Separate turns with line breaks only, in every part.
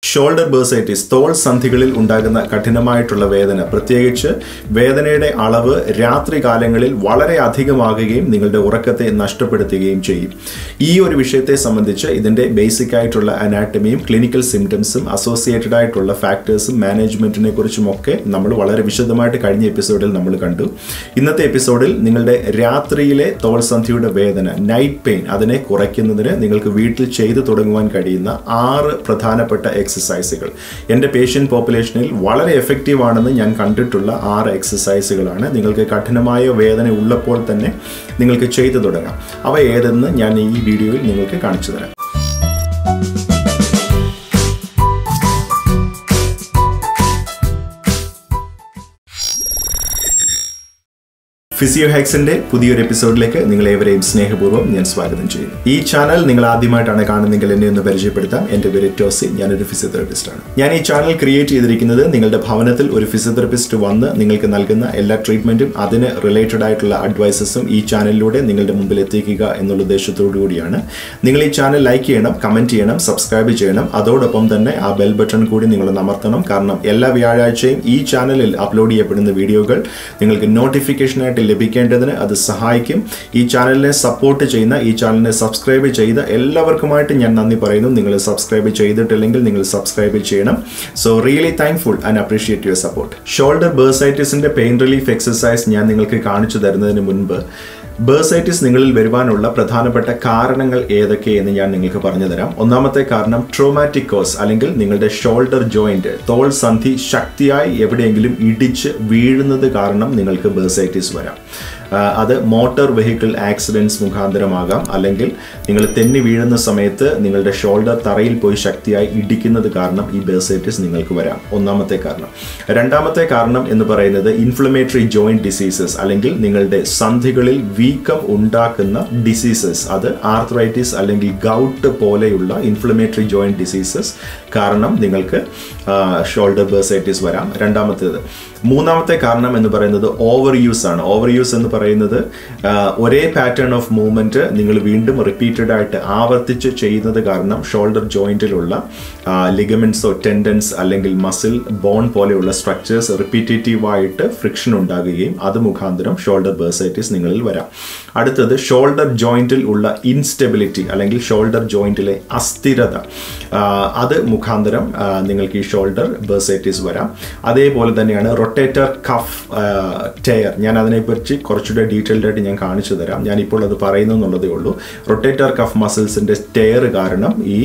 shoulder bursitis തോൾ സന്ധികളിൽ ഉണ്ടാകുന്ന കഠിനമായിട്ടുള്ള വേദന പ്രത്യേകിച്ച് വേദനയുടെ അളവ് രാത്രി കാലങ്ങളിൽ വളരെ അധികമാകുകയും നിങ്ങളുടെ ഉറക്കത്തെ നഷ്ടപ്പെടുത്തുകയും ചെയ്യും ഈ ഒരു വിഷയത്തെ സംബന്ധിച്ച് ഇതിന്റെ ബേസിക് ആയിട്ടുള്ള അനാട്ടമിയും ക്ലിനിക്കൽ സിംറ്റംസും അസോസിയേറ്റഡ് ആയിട്ടുള്ള ഫാക്ടേഴ്സും മാനേജ്മെന്റിനെ കുറിച്ചും ഒക്കെ നമ്മൾ വളരെ വിശദമായിട്ട് കഴിഞ്ഞ എപ്പിസോഡിൽ നമ്മൾ കണ്ടു ഇന്നത്തെ എപ്പിസോഡിൽ നിങ്ങളുടെ രാത്രിയിലെ തോൾ സന്ധിയുടെ വേദന നൈറ്റ് പെയിൻ അതിനെ കുറയ്ക്കുന്നതിന് നിങ്ങൾക്ക് വീട്ടിൽ ചെയ്തു തുടങ്ങുവാൻ കഴിയുന്ന ആറ് പ്രധാനപ്പെട്ട എക്സസൈസുകൾ എൻ്റെ പേഷ്യൻ്റ് പോപ്പുലേഷനിൽ വളരെ എഫക്റ്റീവ് ആണെന്ന് ഞാൻ കണ്ടിട്ടുള്ള ആറ് എക്സസൈസുകളാണ് നിങ്ങൾക്ക് കഠിനമായ വേദന ഉള്ളപ്പോൾ തന്നെ നിങ്ങൾക്ക് ചെയ്തു തുടങ്ങാം അവ ഏതെന്ന് ഞാൻ ഈ വീഡിയോയിൽ നിങ്ങൾക്ക് കാണിച്ചു തരാം ഫിസിയോ ഹാക്സിന്റെ പുതിയൊരു എപ്പിസോഡിലേക്ക് നിങ്ങളേവരെയും സ്നേഹപൂർവ്വം ഞാൻ സ്വാഗതം ചെയ്യുന്നു ഈ ചാനൽ നിങ്ങൾ ആദ്യമായിട്ടാണ് കാണുന്നതെങ്കിൽ എന്നെ ഒന്ന് പരിചയപ്പെടുത്താം എൻ്റെ പേര് ടോസി ഞാനൊരു ഫിസിയോതെറപ്പിസ്റ്റ് ആണ് ഞാൻ ഈ ചാനൽ ക്രിയേറ്റ് ചെയ്തിരിക്കുന്നത് നിങ്ങളുടെ ഭവനത്തിൽ ഒരു ഫിസിയോതെറപ്പിസ്റ്റ് വന്ന് നിങ്ങൾക്ക് നൽകുന്ന എല്ലാ ട്രീറ്റ്മെന്റും അതിന് റിലേറ്റഡ് ആയിട്ടുള്ള അഡ്വൈസസും ഈ ചാനലിലൂടെ നിങ്ങളുടെ മുമ്പിൽ എത്തിക്കുക എന്നുള്ള ഉദ്ദേശത്തോടു കൂടിയാണ് നിങ്ങൾ ഈ ചാനൽ ലൈക്ക് ചെയ്യണം കമന്റ് ചെയ്യണം സബ്സ്ക്രൈബ് ചെയ്യണം അതോടൊപ്പം തന്നെ ആ ബെൽ ബട്ടൺ കൂടി നിങ്ങൾ അമർത്തണം കാരണം എല്ലാ വ്യാഴാഴ്ചയും ഈ ചാനലിൽ അപ്ലോഡ് ചെയ്യപ്പെടുന്ന വീഡിയോകൾ നിങ്ങൾക്ക് നോട്ടിഫിക്കേഷനായിട്ട് ലഭിക്കേണ്ടതിന് അത് സഹായിക്കും ഈ ചാനലിനെ സപ്പോർട്ട് ചെയ്യുന്ന ഈ ചാനലിനെ സബ്സ്ക്രൈബ് ചെയ്ത എല്ലാവർക്കുമായിട്ട് ഞാൻ നന്ദി പറയുന്നു നിങ്ങൾ സബ്സ്ക്രൈബ് ചെയ്തിട്ടില്ലെങ്കിൽ നിങ്ങൾ സബ്സ്ക്രൈബ് ചെയ്യണം so really thankful and appreciate your support shoulder ബേഴ്സൈറ്റിസിന്റെ പെയിൻ റിലീഫ് എക്സസൈസ് ഞാൻ നിങ്ങൾക്ക് കാണിച്ചു തരുന്നതിന് മുൻപ് ബേഴ്സൈറ്റിസ് നിങ്ങളിൽ വരുവാനുള്ള പ്രധാനപ്പെട്ട കാരണങ്ങൾ ഏതൊക്കെയെന്ന് ഞാൻ നിങ്ങൾക്ക് പറഞ്ഞു തരാം ഒന്നാമത്തെ കാരണം ട്രോമാറ്റിക് കോസ് അല്ലെങ്കിൽ നിങ്ങളുടെ ഷോൾഡർ ജോയിന്റ് തോൾ സന്ധി ശക്തിയായി എവിടെയെങ്കിലും ഇടിച്ച് വീഴുന്നത് കാരണം നിങ്ങൾക്ക് ബേഴ്സൈറ്റിസ് വരാം അത് മോട്ടോർ വെഹിക്കിൾ ആക്സിഡൻസ് മുഖാന്തരമാകാം അല്ലെങ്കിൽ നിങ്ങൾ തെന്നി വീഴുന്ന സമയത്ത് നിങ്ങളുടെ ഷോൾഡർ തറയിൽ പോയി ശക്തിയായി ഇടിക്കുന്നത് കാരണം ഈ ബേഴ്സൈറ്റിസ് നിങ്ങൾക്ക് വരാം ഒന്നാമത്തെ കാരണം രണ്ടാമത്തെ കാരണം എന്ന് പറയുന്നത് ഇൻഫ്ലമേറ്ററി ജോയിന്റ് ഡിസീസസ് അല്ലെങ്കിൽ നിങ്ങളുടെ സന്ധികളിൽ വീക്കം ഉണ്ടാക്കുന്ന ഡിസീസസ് അത് ആർത്രൈറ്റിസ് അല്ലെങ്കിൽ ഗൗട്ട് പോലെയുള്ള ഇൻഫ്ലമേറ്ററി ജോയിന്റ് ഡിസീസസ് കാരണം നിങ്ങൾക്ക് ഷോൾഡർ ബേഴ്സൈറ്റിസ് വരാം രണ്ടാമത്തേത് മൂന്നാമത്തെ കാരണം എന്ന് പറയുന്നത് ഓവർ യൂസ് ആണ് ഓവർ യൂസ് എന്ന് പറയുന്നത് ഒരേ പാറ്റേൺ ഓഫ് മൂവ്മെന്റ് നിങ്ങൾ വീണ്ടും റിപ്പീറ്റഡ് ആയിട്ട് ആവർത്തിച്ച് ചെയ്യുന്നത് കാരണം ഷോൾഡർ ജോയിന്റിലുള്ള ലിഗമെന്റ്സോ ടെൻഡൻസ് അല്ലെങ്കിൽ മസിൽ ബോൺ പോലെയുള്ള സ്ട്രക്ചേഴ്സ് റിപ്പീറ്റേറ്റീവ് ആയിട്ട് ഫ്രിക്ഷൻ ഉണ്ടാകുകയും അത് മുഖാന്തരം ഷോൾഡർ ബേഴ്സൈറ്റിസ് നിങ്ങളിൽ വരാം അടുത്തത് ഷോൾഡർ ജോയിന്റിൽ ഉള്ള ഇൻസ്റ്റെബിലിറ്റി അല്ലെങ്കിൽ ഷോൾഡർ ജോയിന്റിലെ അസ്ഥിരത അത് മുഖാന്തരം നിങ്ങൾക്ക് ഈ ഷോൾഡർ ബേഴ്സൈറ്റിസ് വരാം അതേപോലെ തന്നെയാണ് റൊട്ടേറ്റർ കഫ് ടയർ ഞാൻ അതിനെക്കുറിച്ച് കുറച്ചുകൂടെ ഡീറ്റെയിൽഡ് ആയിട്ട് ഞാൻ കാണിച്ചു തരാം ഞാനിപ്പോൾ അത് പറയുന്നു എന്നുള്ളതേ ഉള്ളൂ റൊട്ടേറ്റർ കഫ് മസിൽസിൻ്റെ ടയർ കാരണം ഈ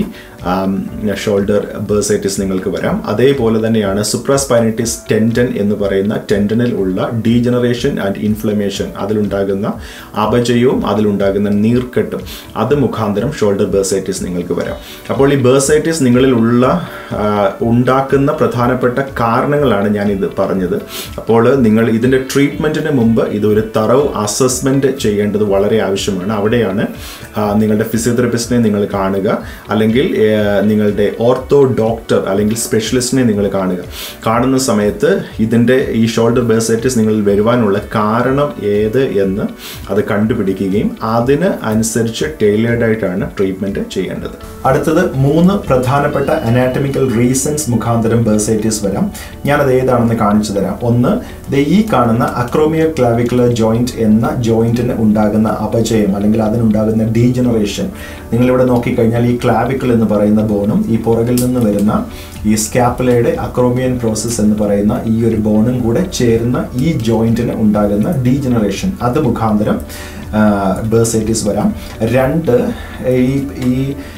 ഷോൾഡർ ബേഴ്സൈറ്റിസ് നിങ്ങൾക്ക് വരാം അതേപോലെ തന്നെയാണ് സുപ്രാസ്പൈനൈറ്റിസ് ടെൻഡൻ എന്ന് പറയുന്ന ടെൻഡനിൽ ഉള്ള ഡീജനറേഷൻ ആൻഡ് ഇൻഫ്ലമേഷൻ അതിലുണ്ടാകുന്ന അപജയവും അതിലുണ്ടാകുന്ന നീർക്കെട്ടും അത് മുഖാന്തരം ഷോൾഡർ ബേഴ്സൈറ്റിസ് നിങ്ങൾക്ക് വരാം അപ്പോൾ ഈ ബേഴ്സൈറ്റിസ് നിങ്ങളിൽ ഉള്ള ഉണ്ടാക്കുന്ന പ്രധാനപ്പെട്ട കാരണങ്ങളാണ് ഞാൻ ഇത് പറഞ്ഞത് അപ്പോൾ നിങ്ങൾ ഇതിൻ്റെ ട്രീറ്റ്മെൻറ്റിന് മുമ്പ് ഇതൊരു തറവ് അസസ്മെൻറ്റ് ചെയ്യേണ്ടത് വളരെ ആവശ്യമാണ് അവിടെയാണ് നിങ്ങളുടെ ഫിസിയോതെറപ്പിസ്റ്റിനെ നിങ്ങൾ കാണുക അല്ലെങ്കിൽ നിങ്ങളുടെ ഓർത്തോ ഡോക്ടർ അല്ലെങ്കിൽ സ്പെഷ്യലിസ്റ്റിനെ നിങ്ങൾ കാണുക കാണുന്ന സമയത്ത് ഇതിൻ്റെ ഈ ഷോൾഡർ ബേഴ്സൈറ്റിസ് നിങ്ങളിൽ വരുവാനുള്ള കാരണം ഏത് എന്ന് അത് കണ്ടുപിടിക്കുകയും അതിന് അനുസരിച്ച് ടൈലേർഡ് ആയിട്ടാണ് ട്രീറ്റ്മെൻറ്റ് ചെയ്യേണ്ടത് അടുത്തത് മൂന്ന് പ്രധാനപ്പെട്ട അനാറ്റമിക്കൽ റീസൺസ് മുഖാന്തരം ബേഴ്സൈറ്റിസ് വരാം ഞാനത് ഏതാണെന്ന് കാണിച്ചു തരാം ഒന്ന് ഈ കാണുന്ന അക്രോമിയോ ക്ലാവിക്കുലർ ജോയിന്റ് എന്ന ജോയിന്റിന് ഉണ്ടാകുന്ന അപജയം അല്ലെങ്കിൽ അതിനുണ്ടാകുന്ന ഡീജനറേഷൻ നിങ്ങളിവിടെ നോക്കിക്കഴിഞ്ഞാൽ ഈ ക്ലാവിക്കിൾ എന്ന് പറയുന്ന ബോണും ഈ പുറകിൽ നിന്ന് വരുന്ന ഈ സ്കാപ്പുലയുടെ അക്രോമിയൻ പ്രോസസ് എന്ന് പറയുന്ന ഈ ഒരു ബോണും കൂടെ ചേരുന്ന ഈ ജോയിന്റിന് ഉണ്ടാകുന്ന ഡീജനറേഷൻ അത് മുഖാന്തരം ബേഴ്സൈറ്റിസ് വരാം രണ്ട് ഈ ഈ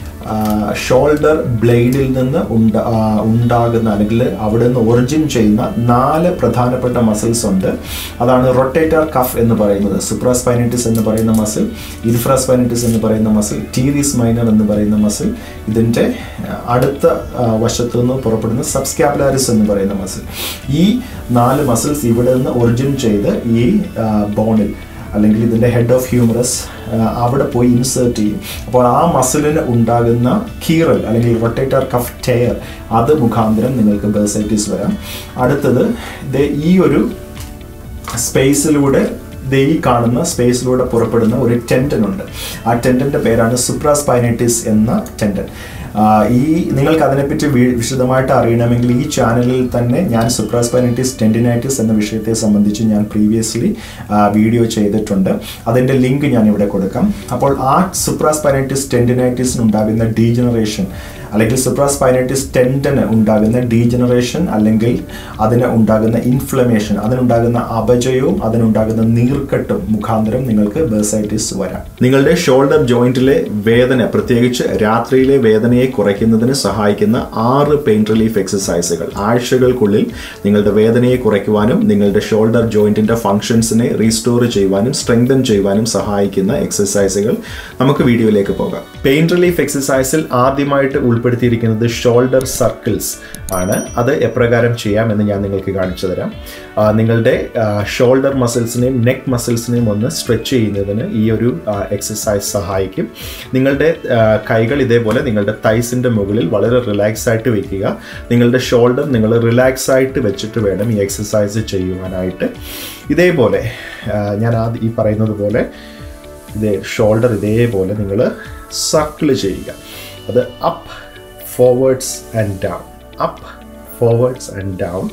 ഷോൾഡർ ബ്ലേഡിൽ നിന്ന് ഉണ്ടാ ഉണ്ടാകുന്ന അല്ലെങ്കിൽ അവിടെ നിന്ന് ഒറിജിൻ ചെയ്യുന്ന നാല് പ്രധാനപ്പെട്ട മസിൽസ് ഉണ്ട് അതാണ് റൊട്ടേറ്റർ കഫ് എന്ന് പറയുന്നത് സുപ്രാസ്പൈനൈറ്റിസ് എന്ന് പറയുന്ന മസിൽ ഇൻഫ്രാസ്പൈനൈറ്റിസ് എന്ന് പറയുന്ന മസിൽ ടീറിസ് മൈനർ എന്ന് പറയുന്ന മസിൽ ഇതിൻ്റെ അടുത്ത വശത്തു നിന്ന് പുറപ്പെടുന്ന സബ്സ്കാബുലാരിസ് എന്ന് പറയുന്ന മസിൽ ഈ നാല് മസിൽസ് ഇവിടെ നിന്ന് ഒറിജിൻ ചെയ്ത് ഈ ബോണിൽ അല്ലെങ്കിൽ ഇതിൻ്റെ ഹെഡ് ഓഫ് ഹ്യൂമറസ് അവിടെ പോയി ഇൻസേർട്ട് ചെയ്യും അപ്പോൾ ആ മസിലിന് ഉണ്ടാകുന്ന കീറൽ അല്ലെങ്കിൽ റൊട്ടേറ്റർ കഫ് ടയർ അത് മുഖാന്തരം നിങ്ങൾക്ക് ബേഴ്സൈറ്റിസ് വരാം അടുത്തത് ഈ ഒരു സ്പേസിലൂടെ ദേ ഈ കാണുന്ന സ്പേസിലൂടെ പുറപ്പെടുന്ന ഒരു ടെൻഡൻ ഉണ്ട് ആ ടെൻഡൻ്റെ പേരാണ് സുപ്രാസ്പൈനൈറ്റിസ് എന്ന ടെൻഡൻ ആ, ഈ നിങ്ങൾക്ക് അതിനെപ്പറ്റി വി- വിശദമായിട്ട് അറിയണമെങ്കിൽ ഈ ചാനലിൽ തന്നെ ഞാൻ സുപ്രാസ്പൈനൈറ്റിസ് ടെൻഡിനൈറ്റിസ് എന്ന വിഷയത്തെ സംബന്ധിച്ച് ഞാൻ പ്രീവിയസ്ലി വീഡിയോ ചെയ്തിട്ടുണ്ട് അതിൻ്റെ ലിങ്ക് ഞാൻ ഇവിടെ കൊടുക്കാം അപ്പോൾ ആ സുപ്രാസ്പൈനൈറ്റിസ് ടെൻഡിനൈറ്റിസിന് ഉണ്ടാകുന്ന ഡീജനറേഷൻ അല്ലെങ്കിൽ സുപ്രാസ്പൈനൈറ്റിസ് ടെൻഡന് ഉണ്ടാകുന്ന ഡീജനറേഷൻ അല്ലെങ്കിൽ അതിന് ഉണ്ടാകുന്ന ഇൻഫ്ലമേഷൻ അതിനുണ്ടാകുന്ന അപജയവും അതിനുണ്ടാകുന്ന നീർക്കെട്ടും മുഖാന്തരം നിങ്ങൾക്ക് ബേസൈറ്റിസ് വരാം നിങ്ങളുടെ ഷോൾഡർ ജോയിന്റിലെ വേദന പ്രത്യേകിച്ച് രാത്രിയിലെ വേദനയെ കുറയ്ക്കുന്നതിന് സഹായിക്കുന്ന ആറ് പെയിൻ റിലീഫ് എക്സസൈസുകൾ ആഴ്ചകൾക്കുള്ളിൽ നിങ്ങളുടെ വേദനയെ കുറയ്ക്കുവാനും നിങ്ങളുടെ ഷോൾഡർ ജോയിന്റിന്റെ ഫംഗ്ഷൻസിനെ റീസ്റ്റോർ ചെയ്യുവാനും സ്ട്രെങ്തൻ ചെയ്യുവാനും സഹായിക്കുന്ന എക്സസൈസുകൾ നമുക്ക് വീഡിയോയിലേക്ക് പോകാം പെയിൻ റിലീഫ് എക്സസൈസിൽ ആദ്യമായിട്ട് ഉൾപ്പെടുത്തിയിരിക്കുന്നത് ഷോൾഡർ സർക്കിൾസ് ആണ് അത് എപ്രകാരം ചെയ്യാമെന്ന് ഞാൻ നിങ്ങൾക്ക് കാണിച്ചു തരാം ആ, നിങ്ങളുടെ ഷോൾഡർ മസിൽസിനെയും നെക്ക് മസിൽസിനെയും ഒന്ന് സ്ട്രെച്ച് ചെയ്യുന്നതിന് ഈ ഒരു എക്സസൈസ് സഹായിക്കും നിങ്ങളുടെ ആ, കൈകൾ ഇതേപോലെ നിങ്ങളുടെ തൈസിൻ്റെ മുകളിൽ വളരെ റിലാക്സ് ആയിട്ട് വെക്കുക നിങ്ങളുടെ ഷോൾഡർ നിങ്ങൾ റിലാക്സ് ആയിട്ട് വെച്ചിട്ട് വേണം ഈ എക്സസൈസ് ചെയ്യുവാനായിട്ട് ഇതേപോലെ ആ, ഞാൻ ആദ്യം ഈ പറയുന്നത് പോലെ ഇതേ ഷോൾഡർ ഇതേപോലെ നിങ്ങൾ സർക്കിൾ ചെയ്യുക അത് up forwards and down up forwards and down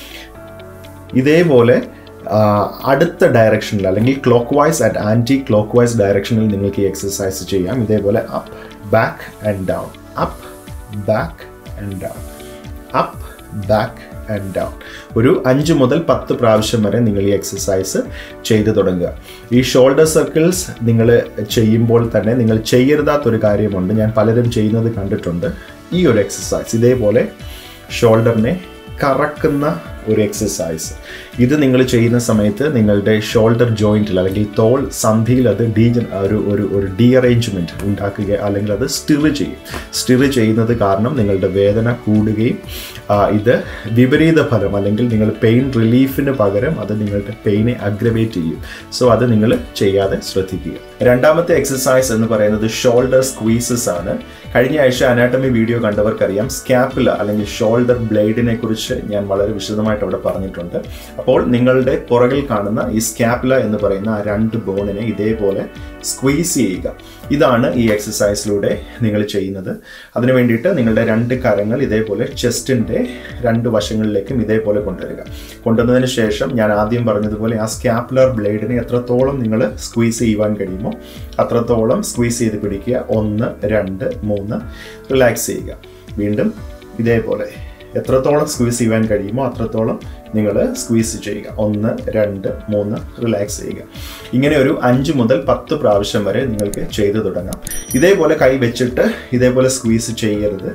ഇതേപോലെ ആ, അടുത്ത ഡയറക്ഷനിൽ അല്ലെങ്കിൽ clockwise and anticlockwise ഡയറക്ഷനിൽ നിങ്ങൾക്ക് ഈ എക്സസൈസ് ചെയ്യാം ഇതേപോലെ up back and down up back and down up back and down ഒരു അഞ്ച് മുതൽ പത്ത് പ്രാവശ്യം വരെ നിങ്ങൾ ഈ എക്സസൈസ് ചെയ്തു തുടങ്ങുക ഈ ഷോൾഡർ സർക്കിൾസ് നിങ്ങൾ ചെയ്യുമ്പോൾ തന്നെ നിങ്ങൾ ചെയ്യരുതാത്തൊരു കാര്യമുണ്ട് ഞാൻ പലരും ചെയ്യുന്നത് കണ്ടിട്ടുണ്ട് ഈ ഒരു എക്സസൈസ് ഇതേപോലെ ഷോൾഡറിനെ കറക്കുന്ന ഒരു എക്സസൈസ് ഇത് നിങ്ങൾ ചെയ്യുന്ന സമയത്ത് നിങ്ങളുടെ ഷോൾഡർ ജോയിന്റിൽ അല്ലെങ്കിൽ തോൾ സന്ധിയിൽ അത് ഡീജൻ ഒരു ഒരു ഒരു ഡീഅറേഞ്ച്മെൻറ്റ് ഉണ്ടാക്കുക അല്ലെങ്കിൽ അത് സ്റ്റിർ ചെയ്യും സ്റ്റിർ ചെയ്യുന്നത് കാരണം നിങ്ങളുടെ വേദന കൂടുകയും ആ, ഇത് വിപരീത ഫലം അല്ലെങ്കിൽ നിങ്ങൾ പെയിൻ റിലീഫിന് പകരം അത് നിങ്ങളുടെ പെയിനെ അഗ്രവേറ്റ് ചെയ്യും സോ അത് നിങ്ങൾ ചെയ്യാതെ ശ്രദ്ധിക്കുക രണ്ടാമത്തെ എക്സസൈസ് എന്ന് പറയുന്നത് ഷോൾഡർ സ്ക്വീസസ് ആണ് കഴിഞ്ഞ ആഴ്ച അനാട്ടമി വീഡിയോ കണ്ടവർക്കറിയാം സ്കാപ്പില അല്ലെങ്കിൽ ഷോൾഡർ ബ്ലേഡിനെ കുറിച്ച് ഞാൻ വളരെ വിശദമായിട്ട് അവിടെ പറഞ്ഞിട്ടുണ്ട് അപ്പോൾ നിങ്ങളുടെ പുറകിൽ കാണുന്ന ഈ സ്കാപ്പില എന്ന് പറയുന്ന ആ രണ്ട് ബോണിനെ ഇതേപോലെ സ്ക്വീസ് ചെയ്യുക ഇതാണ് ഈ എക്സസൈസിലൂടെ നിങ്ങൾ ചെയ്യുന്നത് അതിനു വേണ്ടിയിട്ട് നിങ്ങളുടെ രണ്ട് കരങ്ങൾ ഇതേപോലെ ചെസ്റ്റിൻ്റെ രണ്ട് വശങ്ങളിലേക്കും ഇതേപോലെ കൊണ്ടുവരിക കൊണ്ടുവന്നതിന് ശേഷം ഞാൻ ആദ്യം പറഞ്ഞതുപോലെ ആ സ്കാപ്പുലർ ബ്ലേഡിനെ എത്രത്തോളം നിങ്ങൾ സ്ക്വീസ് ചെയ്യുവാൻ കഴിയുമോ അത്രത്തോളം സ്ക്വീസ് ചെയ്ത് പിടിക്കുക ഒന്ന് രണ്ട് മൂന്ന് റിലാക്സ് ചെയ്യുക വീണ്ടും ഇതേപോലെ എത്രത്തോളം സ്ക്വീസ് ചെയ്യാൻ കഴിയുമോ അത്രത്തോളം നിങ്ങൾ സ്ക്വീസ് ചെയ്യുക ഒന്ന് രണ്ട് മൂന്ന് റിലാക്സ് ചെയ്യുക ഇങ്ങനെ ഒരു അഞ്ച് മുതൽ പത്ത് പ്രാവശ്യം വരെ നിങ്ങൾക്ക് ചെയ്തു തുടങ്ങാം ഇതേപോലെ കൈ വെച്ചിട്ട് ഇതേപോലെ സ്ക്വീസ് ചെയ്യരുത്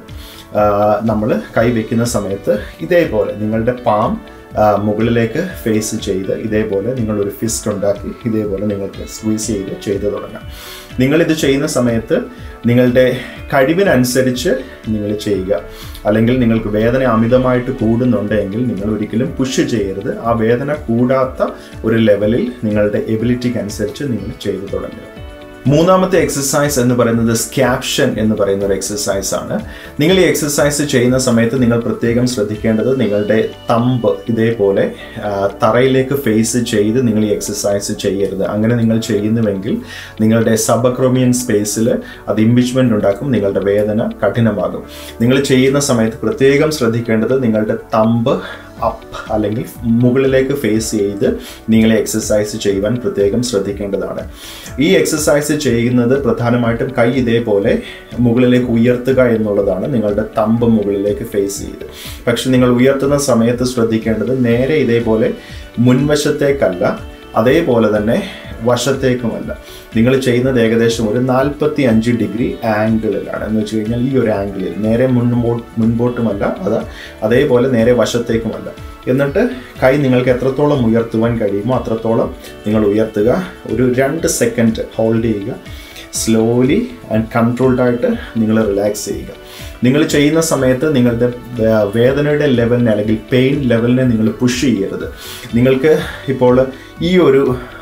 നമ്മൾ കൈ വെക്കുന്ന സമയത്ത് ഇതേപോലെ നിങ്ങളുടെ പാം ആ, മുകളിലേക്ക് ഫേസ് ചെയ്ത് ഇതേപോലെ നിങ്ങളൊരു ഫിസ്റ്റ് ഉണ്ടാക്കി ഇതേപോലെ നിങ്ങൾക്ക് സ്ക്വീസ് ചെയ്ത് ചെയ്തു തുടങ്ങാം നിങ്ങളിത് ചെയ്യുന്ന സമയത്ത് നിങ്ങളുടെ കഴിവിനനുസരിച്ച് നിങ്ങൾ ചെയ്യുക അല്ലെങ്കിൽ നിങ്ങൾക്ക് വേദന അമിതമായിട്ട് കൂടുന്നുണ്ടെങ്കിൽ നിങ്ങൾ ഒരിക്കലും പുഷ് ചെയ്യരുത് ആ വേദന കൂടാത്ത ഒരു ലെവലിൽ നിങ്ങളുടെ എബിലിറ്റിക്ക് അനുസരിച്ച് നിങ്ങൾ ചെയ്തു തുടങ്ങുക മൂന്നാമത്തെ എക്സസൈസ് എന്ന് പറയുന്നത് സ്കാപ്ഷൻ എന്ന് പറയുന്ന ഒരു എക്സസൈസ് ആണ് നിങ്ങൾ ഈ എക്സസൈസ് ചെയ്യുന്ന സമയത്ത് നിങ്ങൾ പ്രത്യേകം ശ്രദ്ധിക്കേണ്ടത് നിങ്ങളുടെ തമ്പ് ഇതേപോലെ ആ, തറയിലേക്ക് ഫേസ് ചെയ്ത് നിങ്ങൾ ഈ എക്സസൈസ് ചെയ്യരുത് അങ്ങനെ നിങ്ങൾ ചെയ്യുന്നുവെങ്കിൽ നിങ്ങളുടെ സബക്രോമിയൻ സ്പേസിൽ അത് ഇമ്പിച്ച്മെന്റ് ഉണ്ടാക്കും നിങ്ങളുടെ വേദന കഠിനമാകും നിങ്ങൾ ചെയ്യുന്ന സമയത്ത് പ്രത്യേകം ശ്രദ്ധിക്കേണ്ടത് നിങ്ങളുടെ തമ്പ് അപ്പ് അല്ലെങ്കിൽ മുകളിലേക്ക് ഫേസ് ചെയ്ത് നിങ്ങൾ എക്സസൈസ് ചെയ്യുവാൻ പ്രത്യേകം ശ്രദ്ധിക്കേണ്ടതാണ് ഈ എക്സസൈസ് ചെയ്യുന്നത് പ്രധാനമായിട്ടും കൈ ഇതേപോലെ മുകളിലേക്ക് ഉയർത്തുക എന്നുള്ളതാണ് നിങ്ങളുടെ തമ്പ് മുകളിലേക്ക് ഫേസ് ചെയ്ത് പക്ഷെ നിങ്ങൾ ഉയർത്തുന്ന സമയത്ത് ശ്രദ്ധിക്കേണ്ടത് നേരെ ഇതേപോലെ മുൻവശത്തേക്കല്ല അതേപോലെ തന്നെ വശത്തേക്കുമല്ല നിങ്ങൾ ചെയ്യുന്നത് ഏകദേശം ഒരു നാൽപ്പത്തി അഞ്ച് ഡിഗ്രി ആംഗിളിലാണ് എന്ന് വെച്ച് കഴിഞ്ഞാൽ ഈ ഒരു ആംഗിളിൽ നേരെ മുൻപോട്ട് മുൻപോട്ടുമല്ല അത് അതേപോലെ നേരെ വശത്തേക്കുമല്ല എന്നിട്ട് കൈ നിങ്ങൾക്ക് എത്രത്തോളം ഉയർത്തുവാൻ കഴിയുമോ അത്രത്തോളം നിങ്ങൾ ഉയർത്തുക ഒരു രണ്ട് സെക്കൻഡ് ഹോൾഡ് ചെയ്യുക സ്ലോലി ആൻഡ് കൺട്രോൾഡ് ആയിട്ട് നിങ്ങൾ റിലാക്സ് ചെയ്യുക നിങ്ങൾ ചെയ്യുന്ന സമയത്ത് നിങ്ങളുടെ വേ- വേദനയുടെ ലെവലിനെ അല്ലെങ്കിൽ പെയിൻ ലെവലിനെ നിങ്ങൾ പുഷ് ചെയ്യരുത് നിങ്ങൾക്ക് ഇപ്പോൾ ഈ ഒരു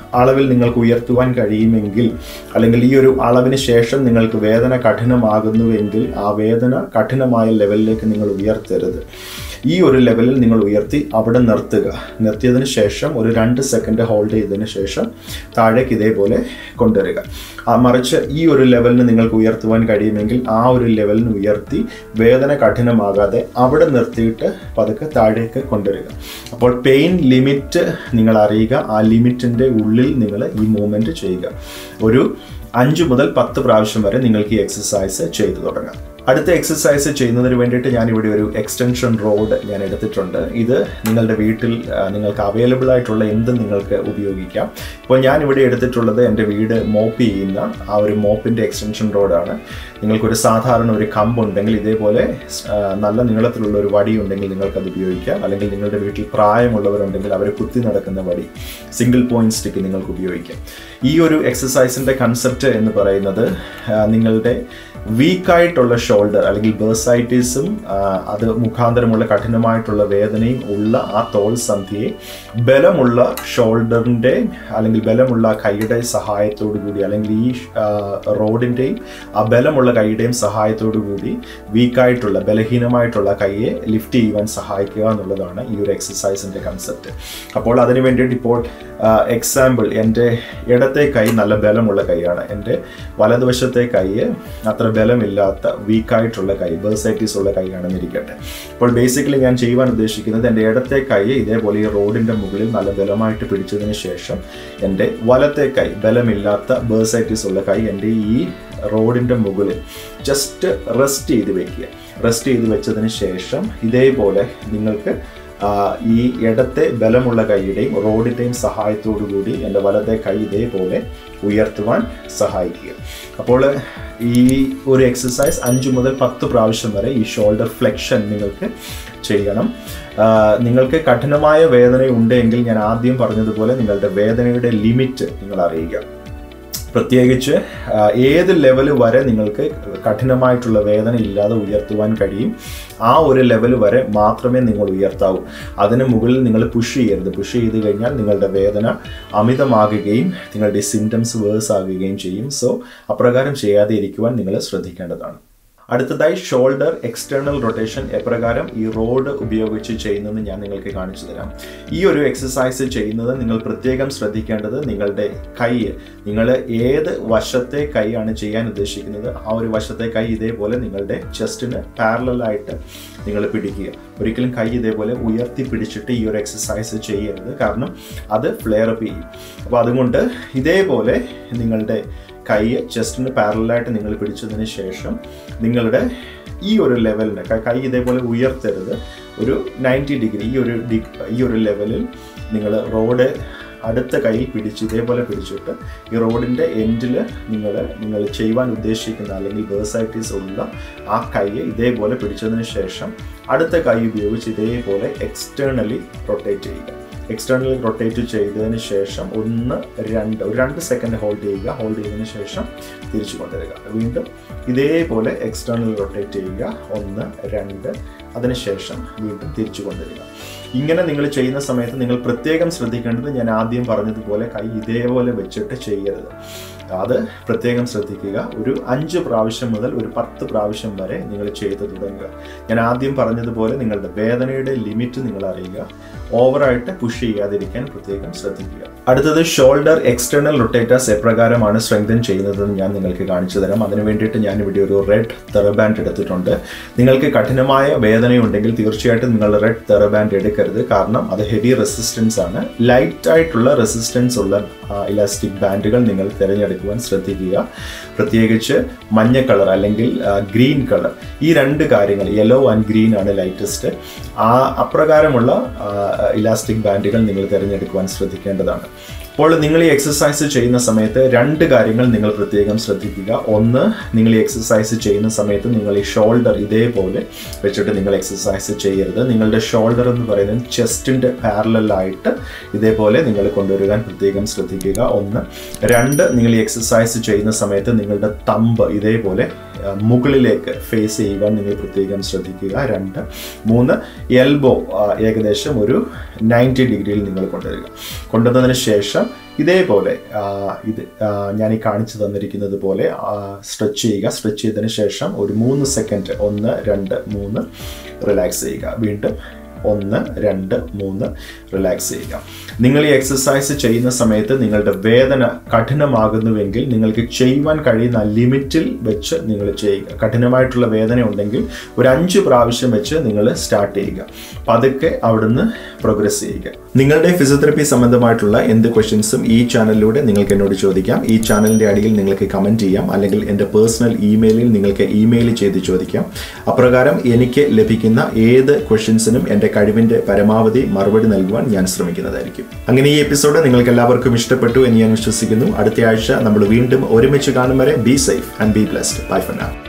അളവിൽ നിങ്ങൾക്ക് ഉയർത്തുവാൻ കഴിയുമെങ്കിൽ അല്ലെങ്കിൽ ഈ ഒരു അളവിന് ശേഷം നിങ്ങൾക്ക് വേദന കഠിനമാകുന്നുവെങ്കിൽ ആ വേദന കഠിനമായ ലെവലിലേക്ക് നിങ്ങൾ ഉയർത്തരുത് ഈ ഒരു ലെവലിൽ നിങ്ങൾ ഉയർത്തി അവിടെ നിർത്തുക നിർത്തിയതിന് ശേഷം ഒരു രണ്ട് സെക്കൻഡ് ഹോൾഡ് ചെയ്തതിന് ശേഷം താഴേക്ക് ഇതേപോലെ കൊണ്ടുവരിക ആ മറിച്ച് ഈ ഒരു ലെവലിന് നിങ്ങൾക്ക് ഉയർത്തുവാൻ കഴിയുമെങ്കിൽ ആ ഒരു ലെവലിന് ഉയർത്തി വേദന കഠിനമാകാതെ അവിടെ നിർത്തിയിട്ട് പതുക്കെ താഴേക്ക് കൊണ്ടുവരിക അപ്പോൾ പെയിൻ ലിമിറ്റ് നിങ്ങൾ അറിയുക ആ ലിമിറ്റിൻ്റെ ഉള്ളിൽ നിങ്ങൾ ഈ മൂവ്മെൻറ്റ് ചെയ്യുക ഒരു അഞ്ച് മുതൽ പത്ത് പ്രാവശ്യം വരെ നിങ്ങൾക്ക് ഈ എക്സസൈസ് ചെയ്തു തുടങ്ങാം അടുത്ത എക്സസൈസ് ചെയ്യുന്നതിന് വേണ്ടിയിട്ട് ഞാൻ ഇവിടെ ഒരു എക്സ്റ്റൻഷൻ റോഡ് ഞാൻ എടുത്തിട്ടുണ്ട് ഇത് നിങ്ങളുടെ വീട്ടിൽ ആ, നിങ്ങൾക്ക് അവൈലബിൾ ആയിട്ടുള്ള എന്തും നിങ്ങൾക്ക് ഉപയോഗിക്കാം ഇപ്പോൾ ഞാൻ ഇവിടെ എടുത്തിട്ടുള്ളത് എൻ്റെ വീട് മോപ്പ് ചെയ്യുന്ന ആ ഒരു മോപ്പിൻ്റെ എക്സ്റ്റൻഷൻ റോഡാണ് നിങ്ങൾക്കൊരു സാധാരണ ഒരു കമ്പ് ഉണ്ടെങ്കിൽ ഇതേപോലെ ആ, നല്ല നീളത്തിലുള്ള ഒരു വടി ഉണ്ടെങ്കിൽ നിങ്ങൾക്കത് ഉപയോഗിക്കാം അല്ലെങ്കിൽ നിങ്ങളുടെ വീട്ടിൽ പ്രായമുള്ളവരുണ്ടെങ്കിൽ അവർ കുത്തി നടക്കുന്ന വടി സിംഗിൾ പോയിന്റ് സ്റ്റിക്ക് നിങ്ങൾക്ക് ഉപയോഗിക്കാം ഈ ഒരു എക്സസൈസിൻ്റെ കൺസെപ്റ്റ് എന്ന് പറയുന്നത് ആ, നിങ്ങളുടെ വീക്കായിട്ടുള്ള ഷോൾഡർ അല്ലെങ്കിൽ ബേഴ്സൈറ്റിസും അത് മുഖാന്തരമുള്ള കഠിനമായിട്ടുള്ള വേദനയും ഉള്ള ആ തോൾ സന്ധിയെ ബലമുള്ള ഷോൾഡറിൻ്റെ അല്ലെങ്കിൽ ബലമുള്ള കൈയുടെ സഹായത്തോടു കൂടി അല്ലെങ്കിൽ ഈ ആ, റോഡിൻ്റെയും ആ ബലമുള്ള കൈയുടെയും സഹായത്തോടു കൂടി വീക്കായിട്ടുള്ള ബലഹീനമായിട്ടുള്ള കൈയെ ലിഫ്റ്റ് ചെയ്യുവാൻ സഹായിക്കുക എന്നുള്ളതാണ് ഈ ഒരു എക്സസൈസിൻ്റെ കൺസെപ്റ്റ് അപ്പോൾ അതിന് വേണ്ടിയിട്ട് ഇപ്പോൾ എക്സാമ്പിൾ എൻ്റെ ഇടത്തെ കൈ നല്ല ബലമുള്ള കൈയാണ് എൻ്റെ വലതുവശത്തെ കൈ അത്ര ബലമില്ലാത്ത വീക്കായിട്ടുള്ള കൈ ബേഴ്സൈറ്റീസ് ഉള്ള കൈയാണെന്ന് ഇരിക്കട്ടെ അപ്പോൾ ബേസിക്കലി ഞാൻ ചെയ്യുവാൻ ഉദ്ദേശിക്കുന്നത് എൻ്റെ ഇടത്തെ കൈ ഇതേപോലെ ഈ റോഡിൻ്റെ മുകളിൽ നല്ല ബലമായിട്ട് പിടിച്ചതിന് ശേഷം എൻ്റെ വലത്തെ കൈ ബലമില്ലാത്ത ബേഴ്സൈറ്റീസ് ഉള്ള കൈ എൻ്റെ ഈ റോഡിൻ്റെ മുകളിൽ ജസ്റ്റ് റെസ്റ്റ് ചെയ്ത് വെക്കുക റെസ്റ്റ് ചെയ്ത് വെച്ചതിന് ശേഷം ഇതേപോലെ നിങ്ങൾക്ക് ആ, ഈ ഇടത്തെ ബലമുള്ള കൈയുടെയും റോഡിൻ്റെയും സഹായത്തോടു കൂടി എൻ്റെ വലത്തെ കൈ ഇതേപോലെ ഉയർത്തുവാൻ സഹായിക്കുക അപ്പോൾ ഈ ഒരു എക്സസൈസ് അഞ്ച് മുതൽ പത്ത് പ്രാവശ്യം വരെ ഈ ഷോൾഡർ ഫ്ലെക്ഷൻ നിങ്ങൾക്ക് ചെയ്യണം ആ, നിങ്ങൾക്ക് കഠിനമായ വേദന ഉണ്ടെങ്കിൽ ഞാൻ ആദ്യം പറഞ്ഞതുപോലെ നിങ്ങളുടെ വേദനയുടെ ലിമിറ്റ് നിങ്ങൾ അറിയുക പ്രത്യേകിച്ച് ആ, ഏത് ലെവൽ വരെ നിങ്ങൾക്ക് കഠിനമായിട്ടുള്ള വേദന ഇല്ലാതെ ഉയർത്തുവാൻ കഴിയും ആ ഒരു ലെവൽ വരെ മാത്രമേ നിങ്ങൾ ഉയർത്താവൂ അതിന് മുകളിൽ നിങ്ങൾ പുഷ് ചെയ്യരുത് പുഷ് ചെയ്ത് കഴിഞ്ഞാൽ നിങ്ങളുടെ വേദന അമിതമാകുകയും നിങ്ങളുടെ സിംറ്റംസ് വേഴ്സ് ആകുകയും ചെയ്യും സോ അപ്രകാരം ചെയ്യാതെ ഇരിക്കുവാൻ നിങ്ങൾ ശ്രദ്ധിക്കേണ്ടതാണ് അടുത്തതായി ഷോൾഡർ എക്സ്റ്റേണൽ റൊട്ടേഷൻ എപ്രകാരം ഈ റോഡ് ഉപയോഗിച്ച് ചെയ്യുന്നതെന്ന് ഞാൻ നിങ്ങൾക്ക് കാണിച്ചു തരാം ഈ ഒരു എക്സസൈസ് ചെയ്യുന്നത് നിങ്ങൾ പ്രത്യേകം ശ്രദ്ധിക്കേണ്ടത് നിങ്ങളുടെ കൈ നിങ്ങൾ ഏത് വശത്തെ കൈയാണ് ചെയ്യാൻ ഉദ്ദേശിക്കുന്നത് ആ ഒരു വശത്തെ കൈ ഇതേപോലെ നിങ്ങളുടെ ചെസ്റ്റിന് പാരലായിട്ട് നിങ്ങൾ പിടിക്കുക ഒരിക്കലും കൈ ഇതേപോലെ ഉയർത്തി പിടിച്ചിട്ട് ഈ ഒരു എക്സസൈസ് ചെയ്യരുത് കാരണം അത് ഫ്ലെയർ അപ്പ് ചെയ്യും അപ്പോൾ അതുകൊണ്ട് ഇതേപോലെ നിങ്ങളുടെ കൈ ചെസ്റ്റിന് പാരലായിട്ട് നിങ്ങൾ പിടിച്ചതിന് ശേഷം നിങ്ങളുടെ ഈ ഒരു ലെവലിന് ക- കൈ ഇതേപോലെ ഉയർത്തരുത് ഒരു നയൻറ്റി ഡിഗ്രി ഈ ഒരു ഡി ഈ ഒരു ലെവലിൽ നിങ്ങൾ റോഡ് അടുത്ത കൈ പിടിച്ച് ഇതേപോലെ പിടിച്ചിട്ട് ഈ റോഡിൻ്റെ എൻഡിൽ നിങ്ങൾ നിങ്ങൾ ചെയ്യുവാൻ ഉദ്ദേശിക്കുന്ന അല്ലെങ്കിൽ വേഴ്സൈറ്റീസ് ഉള്ള ആ കൈയെ ഇതേപോലെ പിടിച്ചതിന് ശേഷം അടുത്ത കൈ ഉപയോഗിച്ച് ഇതേപോലെ എക്സ്റ്റേണലി റൊട്ടേറ്റ് ചെയ്യുക എക്സ്റ്റേണലി റൊട്ടേറ്റ് ചെയ്തതിന് ശേഷം ഒന്ന് രണ്ട് ഒരു രണ്ട് സെക്കൻഡ് ഹോൾഡ് ചെയ്യുക ഹോൾഡ് ചെയ്തതിന് ശേഷം തിരിച്ചു കൊണ്ടുവരിക വീണ്ടും ഇതേപോലെ എക്സ്റ്റേണൽ റൊട്ടേറ്റ് ചെയ്യുക ഒന്ന് രണ്ട് അതിനുശേഷം വീണ്ടും തിരിച്ചു കൊണ്ടുവരിക ഇങ്ങനെ നിങ്ങൾ ചെയ്യുന്ന സമയത്ത് നിങ്ങൾ പ്രത്യേകം ശ്രദ്ധിക്കേണ്ടത് ഞാൻ ആദ്യം പറഞ്ഞതുപോലെ കൈ ഇതേപോലെ വെച്ചിട്ട് ചെയ്യരുത് അത് പ്രത്യേകം ശ്രദ്ധിക്കുക ഒരു അഞ്ച് പ്രാവശ്യം മുതൽ ഒരു പത്ത് പ്രാവശ്യം വരെ നിങ്ങൾ ചെയ്തു തുടങ്ങുക ഞാൻ ആദ്യം പറഞ്ഞതുപോലെ നിങ്ങളുടെ വേദനയുടെ ലിമിറ്റ് നിങ്ങൾ അറിയുക ഓവറായിട്ട് പുഷ് ചെയ്യാതിരിക്കാൻ പ്രത്യേകം ശ്രദ്ധിക്കുക അടുത്തത് ഷോൾഡർ എക്സ്റ്റേണൽ റൊട്ടേറ്റേഴ്സ് എപ്രകാരമാണ് സ്ട്രെങ്തൻ ചെയ്യുന്നതെന്ന് ഞാൻ നിങ്ങൾക്ക് കാണിച്ചു തരാം അതിന് വേണ്ടിയിട്ട് ഞാൻ ഇവിടെ ഒരു റെഡ് തെറബാൻഡ് എടുത്തിട്ടുണ്ട് നിങ്ങൾക്ക് കഠിനമായ വേദനയുണ്ടെങ്കിൽ തീർച്ചയായിട്ടും നിങ്ങൾ റെഡ് തെറബാൻഡ് എടുക്കരുത് കാരണം അത് ഹെവി റെസിസ്റ്റൻസ് ആണ് ലൈറ്റ് ആയിട്ടുള്ള റെസിസ്റ്റൻസ് ഉള്ള ഇലാസ്റ്റിക് ബാൻഡുകൾ നിങ്ങൾ തിരഞ്ഞെടുക്കുവാൻ ശ്രദ്ധിക്കുക പ്രത്യേകിച്ച് മഞ്ഞ കളർ അല്ലെങ്കിൽ ഗ്രീൻ കളർ ഈ രണ്ട് കാര്യങ്ങൾ യെല്ലോ ആൻഡ് ഗ്രീൻ ആണ് ലൈറ്റസ്റ്റ് ആ അപ്രകാരമുള്ള ഇലാസ്റ്റിക് ബാൻഡുകൾ നിങ്ങൾ തിരഞ്ഞെടുക്കുവാൻ ശ്രദ്ധിക്കേണ്ടതാണ് അപ്പോൾ നിങ്ങൾ ഈ എക്സസൈസ് ചെയ്യുന്ന സമയത്ത് രണ്ട് കാര്യങ്ങൾ നിങ്ങൾ പ്രത്യേകം ശ്രദ്ധിക്കുക ഒന്ന് നിങ്ങൾ ഈ എക്സസൈസ് ചെയ്യുന്ന സമയത്ത് നിങ്ങൾ ഈ ഷോൾഡർ ഇതേപോലെ വെച്ചിട്ട് നിങ്ങൾ എക്സസൈസ് ചെയ്യരുത് നിങ്ങളുടെ ഷോൾഡർ എന്ന് പറയുന്നത് ചെസ്റ്റിൻ്റെ പാരലായിട്ട് ഇതേപോലെ നിങ്ങൾ കൊണ്ടുവരുവാൻ പ്രത്യേകം ശ്രദ്ധിക്കുക ഒന്ന് രണ്ട് നിങ്ങൾ ഈ എക്സസൈസ് ചെയ്യുന്ന സമയത്ത് നിങ്ങളുടെ തമ്പ് ഇതേപോലെ ആ, മുകളിലേക്ക് ഫേസ് ചെയ്യുവാൻ നിങ്ങൾ പ്രത്യേകം ശ്രദ്ധിക്കുക രണ്ട് മൂന്ന് എൽബോ ഏകദേശം ഒരു നയൻറ്റി ഡിഗ്രിയിൽ നിങ്ങൾ കൊണ്ടുവരിക കൊണ്ടുവന്നതിന് ശേഷം ഇതേപോലെ ആ, ഇത് ആ, ഞാൻ ഈ കാണിച്ചു തന്നിരിക്കുന്നത് പോലെ സ്ട്രെച്ച് ചെയ്യുക സ്ട്രെച്ച് ചെയ്തതിന് ശേഷം ഒരു മൂന്ന് സെക്കൻഡ് ഒന്ന് രണ്ട് മൂന്ന് റിലാക്സ് ചെയ്യുക വീണ്ടും ഒന്ന് രണ്ട് മൂന്ന് റിലാക്സ് ചെയ്യുക നിങ്ങൾ ഈ എക്സസൈസ് ചെയ്യുന്ന സമയത്ത് നിങ്ങളുടെ വേദന കഠിനമാകുന്നുവെങ്കിൽ നിങ്ങൾക്ക് ചെയ്യുവാൻ കഴിയുന്ന ലിമിറ്റിൽ വെച്ച് നിങ്ങൾ ചെയ്യുക കഠിനമായിട്ടുള്ള വേദന ഉണ്ടെങ്കിൽ ഒരു അഞ്ച് പ്രാവശ്യം വെച്ച് നിങ്ങൾ സ്റ്റാർട്ട് ചെയ്യുക പതുക്കെ അവിടുന്ന് പ്രോഗ്രസ് ചെയ്യുക നിങ്ങളുടെ ഫിസിയോതെറപ്പി സംബന്ധമായിട്ടുള്ള എന്ത് ക്വസ്റ്റ്യൻസും ഈ ചാനലിലൂടെ നിങ്ങൾക്ക് എന്നോട് ചോദിക്കാം ഈ ചാനലിന്റെ അടിയിൽ നിങ്ങൾക്ക് കമന്റ് ചെയ്യാം അല്ലെങ്കിൽ എൻ്റെ പേഴ്സണൽ ഇമെയിലിൽ നിങ്ങൾക്ക് ഇമെയിൽ ചെയ്ത് ചോദിക്കാം അപ്രകാരം എനിക്ക് ലഭിക്കുന്ന ഏത് ക്വസ്റ്റ്യൻസിനും എൻ്റെ കഴിവിൻ്റെ പരമാവധി മറുപടി നൽകുവാൻ ഞാൻ ശ്രമിക്കുന്നതായിരിക്കും അങ്ങനെ ഈ എപ്പിസോഡ് നിങ്ങൾക്ക് എല്ലാവർക്കും ഇഷ്ടപ്പെട്ടു എന്ന് ഞാൻ വിശ്വസിക്കുന്നു അടുത്ത ആഴ്ച നമ്മൾ വീണ്ടും ഒരുമിച്ച് കാണും വരെ be safe and be blessed bye for now